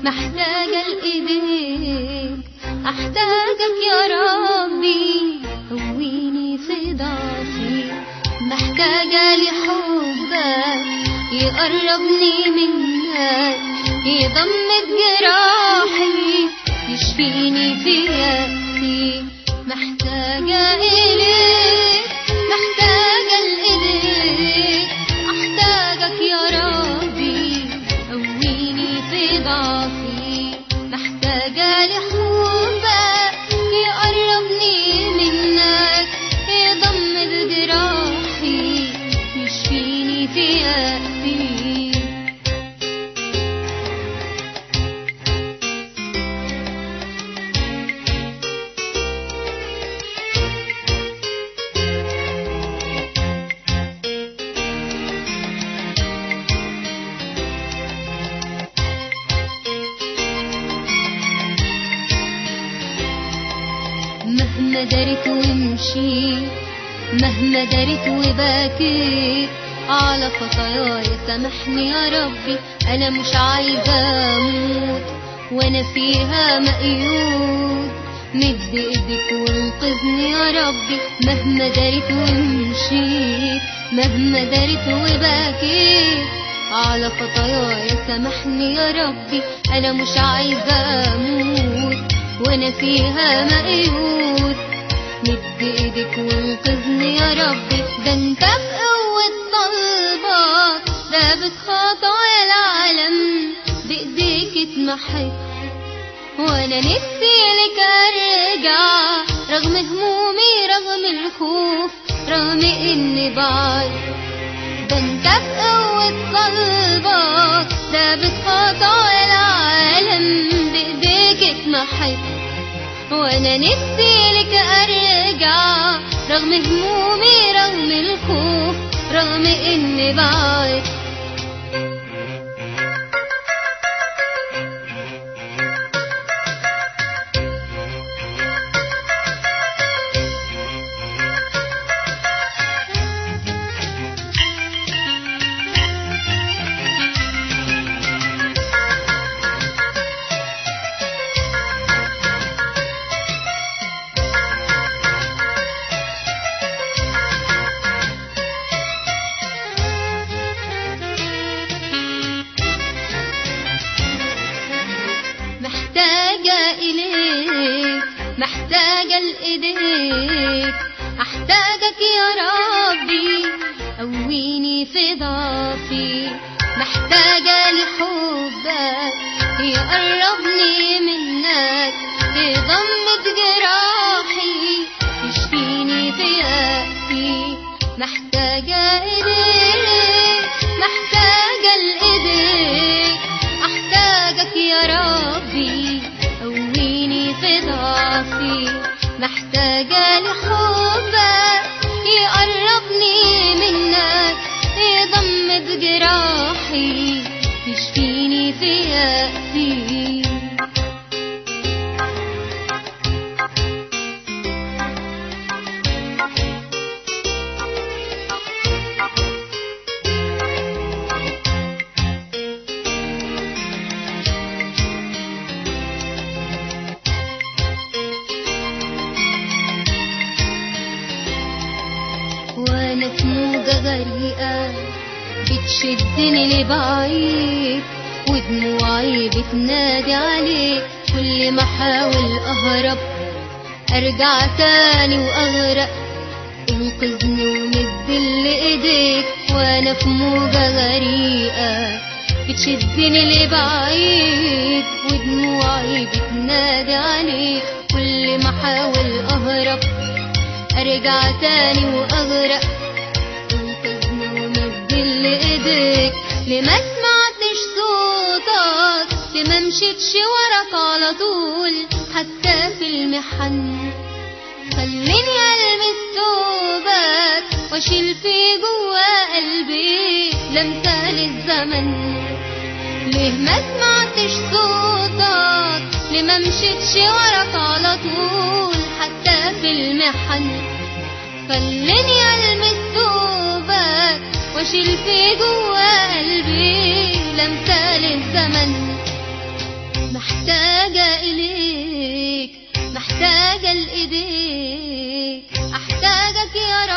محتاجة لإيديك أحتاجك يا ربي قويني في ضعفي محتاجة لحبك يقربني منك يضمد جراحي يشفيني في يأسي محتاجة إليك محتاجة لإيديك أحتاجك يا ربي قويني في ضعفي محتاجة لحبك يقربني منك يضمد جراحي يشفيني في يأسي مهما درت ومشيت مهما درت وبكيت على خطاياي سامحني يا ربي انا مش عايزه اموت وانا فيها مقيود مد ايدك وانقذني يا ربي مهما درت ومشيت مهما درت وبكيت على خطاياي سامحني يا ربي انا مش عايزه اموت وانا فيها مقيود مد ايدك وانقذني يا ربي ده انت بقوة طلبك ثابت خطايا العالم بايديك اتمحت وانا نفسي لك ارجع رغم همومي رغم الخوف رغم اني بعد ده انت بقوة قلبك ثابت خطايا العالم بايديك اتمحت وانا نفسي لك ارجع رغم همومي رغم الخوف رغم اني بعد محتاجة إليك محتاجة لإيديك أحتاجك يا ربي قويني في ضعفي محتاجة لحبك يقربني منك تضمد جراحي تشفيني في يأسي محتاجة إليك محتاجة لإيديك أحتاجك يا ربي قويني في ضعفي محتاجة لحبك يقربني منك يضمد جراحي يشفيني في يأسي وانا في موجة غريقة بتشدني لبعيد ودموعي بتنادي عليك كل ما احاول اهرب ارجع تاني واغرق انقذني ومد ايديك وانا في موجة غريقة بتشدني لبعيد ودموعي بتنادي عليك كل ما احاول اهرب ارجع تاني واغرق انقذني ومد ايديك لما سمعتش صوتك لما مشيتش وراك على طول حتى في المحن خليني ألمس ثوبك واشيل في جوا قلبي لمسة للزمن ليه ما سمعتش صوتك ليه ما مشيتش وراك على طول حتى في المحن خليني ألمس ثوبك واشيل في جوا قلبي لمسة للزمن محتاجة إليك محتاجة لإيديك أحتاجك يا